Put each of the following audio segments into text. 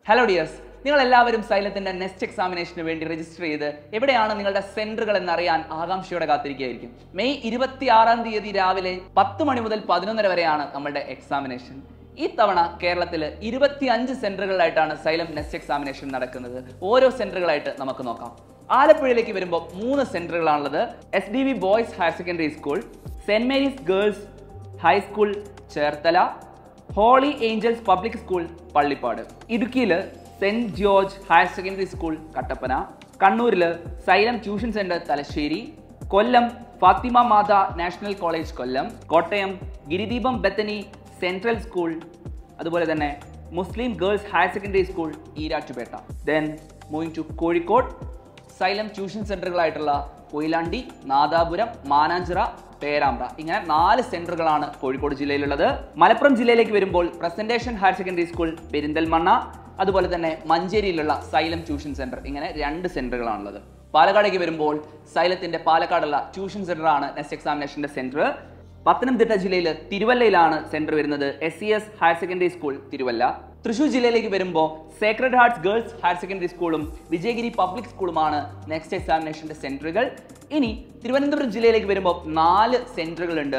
hello dears നിങ്ങൾ എല്ലാവരും സൈലത്തിന്റെ next എക്സാമിനേഷന് വേണ്ടി രജിസ്റ്റർ ചെയ്ത് എവിടെയാണ് നിങ്ങളുടെ സെന്ററുകൾ എന്നറിയാൻ ആകാംക്ഷയോടെ കാത്തിരിക്കുകയായിരിക്കും മെയ് ഇരുപത്തി ആറാം തീയതി രാവിലെ പത്ത് മണി മുതൽ പതിനൊന്നര വരെയാണ് നമ്മളുടെ എക്സാമിനേഷൻ ഈ തവണ കേരളത്തിൽ ഇരുപത്തി അഞ്ച് സെന്ററുകളിലായിട്ടാണ് സൈലം നെക്സ്റ്റ് എക്സാമിനേഷൻ നടക്കുന്നത് ഓരോ സെന്ററുകളായിട്ട് നമുക്ക് നോക്കാം ആലപ്പുഴയിലേക്ക് വരുമ്പോൾ മൂന്ന് സെന്ററുകളാണുള്ളത് S D V boys higher secondary school saint Mary's girls high school Cherthala holy angels public school Pallippad ഇടുക്കിയിൽ saint George higher secondary school Kattappana കണ്ണൂരിൽ Xylem tuition centre Thalassery Kollam Fathima Matha national college Kollam Kottayam Girideepam Bethany central school അതുപോലെ തന്നെ Muslim girls higher secondary school Erattupetta then moving to Kozhikode Xylem tuition സെന്ററുകളായിട്ടുള്ള കൊയിലാണ്ടി നാദാപുരം മാനാഞ്ചിറ പേരാമ്പ്ര ഇങ്ങനെ നാല് സെന്ററുകളാണ് കോഴിക്കോട് ജില്ലയിലുള്ളത് മലപ്പുറം ജില്ലയിലേക്ക് വരുമ്പോൾ presentation higher secondary school Perinthalmanna അതുപോലെ തന്നെ മഞ്ചേരിയിലുള്ള സൈലം ട്യൂഷൻ സെന്റർ ഇങ്ങനെ രണ്ട് സെന്ററുകളാണുള്ളത് പാലക്കാടേക്ക് വരുമ്പോൾ സൈലത്തിന്റെ പാലക്കാടുള്ള ട്യൂഷൻ സെന്റർ ആണ് നെക്സ്റ്റ് എക്സാമിനേഷന്റെ സെന്റർ പത്തനംതിട്ട ജില്ലയിൽ തിരുവല്ലയിലാണ് സെന്റർ വരുന്നത് S C S higher secondary school Thiruvalla Thrissur ജില്ലയിലേക്ക് വരുമ്പോൾ sacred hearts girls higher secondary സ്കൂളും വിജയഗിരി പബ്ലിക് സ്കൂളുമാണ് നെക്സ്റ്റ് എക്സാമിനേഷന്റെ സെന്ററുകൾ ഇനി തിരുവനന്തപുരം ജില്ലയിലേക്ക് വരുമ്പോൾ നാല് സെന്ററുകൾ ഉണ്ട്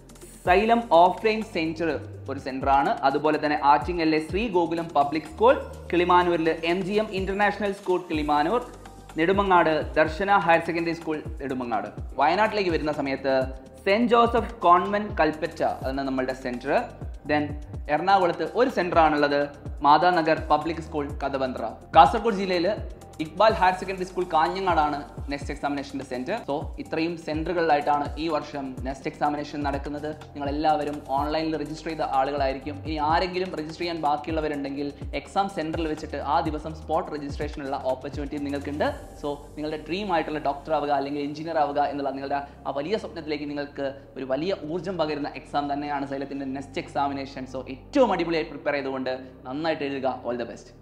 സൈലം ഓഫ്ലൈൻ സെന്റർ ഒരു സെന്റർ ആണ് അതുപോലെ തന്നെ ആറ്റിങ്ങലിലെ ശ്രീ ഗോകുലം പബ്ലിക് സ്കൂൾ കിളിമാനൂരിൽ M G M international school Kilimanoor Nedumangad Darshana higher secondary school Nedumangad വയനാട്ടിലേക്ക് വരുന്ന സമയത്ത് സെന്റ് ജോസഫ് കോൺവെന്റ് കൽപ്പറ്റ അതാണ് നമ്മളുടെ സെന്റർ ദെൻ എറണാകുളത്ത് ഒരു സെന്റർ ആണുള്ളത് മാതാനഗർ പബ്ലിക് സ്കൂൾ കഥബന്ത്ര കാസർഗോഡ് ജില്ലയിൽ ഇക്ബാൽ ഹയർ സെക്കൻഡറി സ്കൂൾ കാഞ്ഞങ്ങാടാണ് നെക്സ്റ്റ് എക്സാമിനേഷന്റെ സെന്റർ സോ ഇത്രയും സെന്ററുകളിലായിട്ടാണ് ഈ വർഷം നെക്സ്റ്റ് എക്സാമിനേഷൻ നടക്കുന്നത് നിങ്ങൾ എല്ലാവരും ഓൺലൈനിൽ രജിസ്റ്റർ ചെയ്ത ആളുകളായിരിക്കും ഇനി ആരെങ്കിലും രജിസ്റ്റർ ചെയ്യാൻ ബാക്കിയുള്ളവരുണ്ടെങ്കിൽ എക്സാം സെന്ററിൽ വെച്ചിട്ട് ആ ദിവസം സ്പോട്ട് രജിസ്ട്രേഷനുള്ള ഓപ്പർച്യൂണിറ്റി നിങ്ങൾക്കുണ്ട് സോ നിങ്ങളുടെ ഡ്രീം ആയിട്ടുള്ള ഡോക്ടർ ആവുക അല്ലെങ്കിൽ എഞ്ചിനീയർ ആവുക എന്നുള്ള നിങ്ങളുടെ ആ വലിയ സ്വപ്നത്തിലേക്ക് നിങ്ങൾക്ക് ഒരു വലിയ ഊർജ്ജം പകരുന്ന എക്സാം തന്നെയാണ് സൈലത്തിന്റെ നെക്സ്റ്റ് എക്സാമിനേഷൻ സോ ഏറ്റവും അടിപൊളിയായി പ്രിപ്പയർ ചെയ്തുകൊണ്ട് നന്നായിട്ട് എഴുതുക ഓൾ ദ ബെസ്റ്റ്